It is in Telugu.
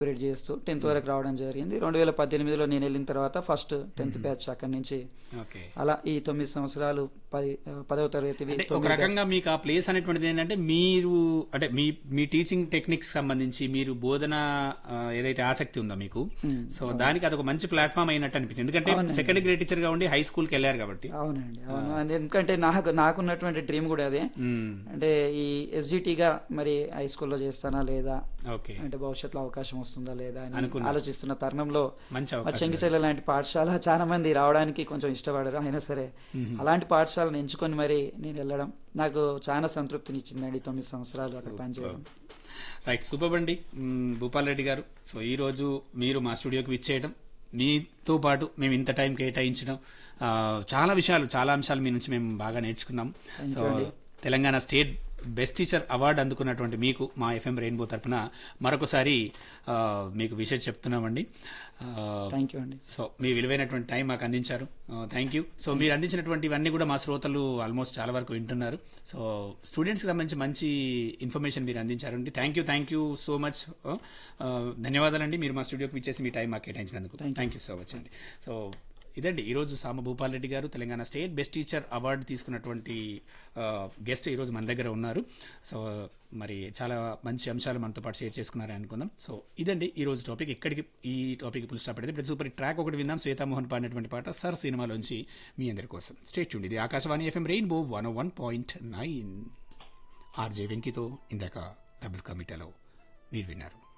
గ్రేడ్ చేస్తూ టెన్త్ వరకు రావడం జరిగింది రెండు వేల పద్దెనిమిదిలో నేను వెళ్ళిన తర్వాత ఫస్ట్ టెన్త్ బ్యాచ్ అక్కడి నుంచి ఓకే అలా ఈ తొమ్మిది సంవత్సరాలు పది పదవ తరగతి అంటే ఒక రకంగా మీకు ఆ ప్లేస్ అనేటువంటిది ఏంటంటే మీరు అంటే మీ మీ టీచింగ్ టెక్నిక్స్ సంబంధించి మీరు బోధన ఆ, ఏదైతే ఆసక్తి ఉందో మీకు సో దానికి అదొక మంచి ప్లాట్ఫామ్ అయినట్టు అనిపించింది ఎందుకంటే సెకండ్ గ్రేడ్ టీచర్ గా ఉండి హై స్కూల్ కి వెళ్ళారు కాబట్టి అవునండి అవును అది ఎందుకంటే నాకు నాకున్నటువంటి డ్రీమ్ కూడా అదే మ్మ్. అంటే ఈ ఎస్జిటిగా మరి హై స్కూల్లో చేస్తానా లేదా ఓకే అంటే భవిష్యత్తులో అవకాశం వస్తుందా లేదా అని అనుకున్నారు. ఆలోచిస్తున్న తరుణంలో మంచి మా అవకాశం చెంగిచెల్ల లాంటి పాఠశాల చాలా మంది రావడానికి కొంచెం ఇష్టపడరు అయినా సరే అలాంటి పాఠశాలను ఎంచుకొని మరి నేను వెళ్ళడం నాకు చాలా సంతృప్తిని ఇచ్చిందండి ఈ తొమ్మిది సంవత్సరాలు అక్కడ పనిచేయడం రైట్ సూపర్ అండి మ్మ్, భూపాల్ రెడ్డి గారు సో ఈ రోజు మీరు మా స్టూడియోకి విచ్చేయడం మీతో పాటు మేము ఇంత టైం కేటాయించడం ఆ, చాలా విషయాలు చాలా అంశాలు మీ నుంచి మేము బాగా నేర్చుకున్నాం so Telangana state best teacher award అందుకున్నటువంటి మీకు మా ఎఫ్ఎం రెయిన్బో తరపున మరొకసారి ఆ, మీకు విషయం చెప్తున్నామండి ఆ, థ్యాంక్ యూ అండి సో మీ విలువైనటువంటి టైం మాకు అందించారు థ్యాంక్ యూ సో మీరు అందించినటువంటి ఇవన్నీ కూడా మా శ్రోతలు ఆల్మోస్ట్ చాలా వరకు వింటున్నారు సో స్టూడెంట్స్కి సంబంధించి మంచి ఇన్ఫర్మేషన్ మీరు అందించారండి thank you thank you so much ధన్యవాదాలండి మీరు మా స్టూడియోకి ఇచ్చేసి మీ టైం మాకు కేటాయించినందుకు థ్యాంక్ యూ సో మచ్ అండి సో ఇదండి ఈరోజు Sama Bhupal Reddy garu Telangana state best teacher award తీసుకున్నటువంటి గెస్ట్ ఈరోజు మన దగ్గర ఉన్నారు సో మరి చాలా మంచి అంశాలు మనతో పాటు షేర్ చేసుకున్నారని అనుకుందాం సో ఇదండి ఈ రోజు టాపిక్ ఇక్కడికి ఈ టాపిక్ పుల్ స్టాప్ పెడితే ఇప్పుడు సూపర్ ట్రాక్ ఒకటి విందాం శ్వేతామోహన్ పాడినటువంటి పాట సర్ సినిమాలోంచి మీ అందరి కోసం స్టేట్ చూడండి ఇది Akashvani FM rainbow one one point nine RJ వెంకితో ఇందాక డబుల్ కమిటాలో మీరు విన్నారు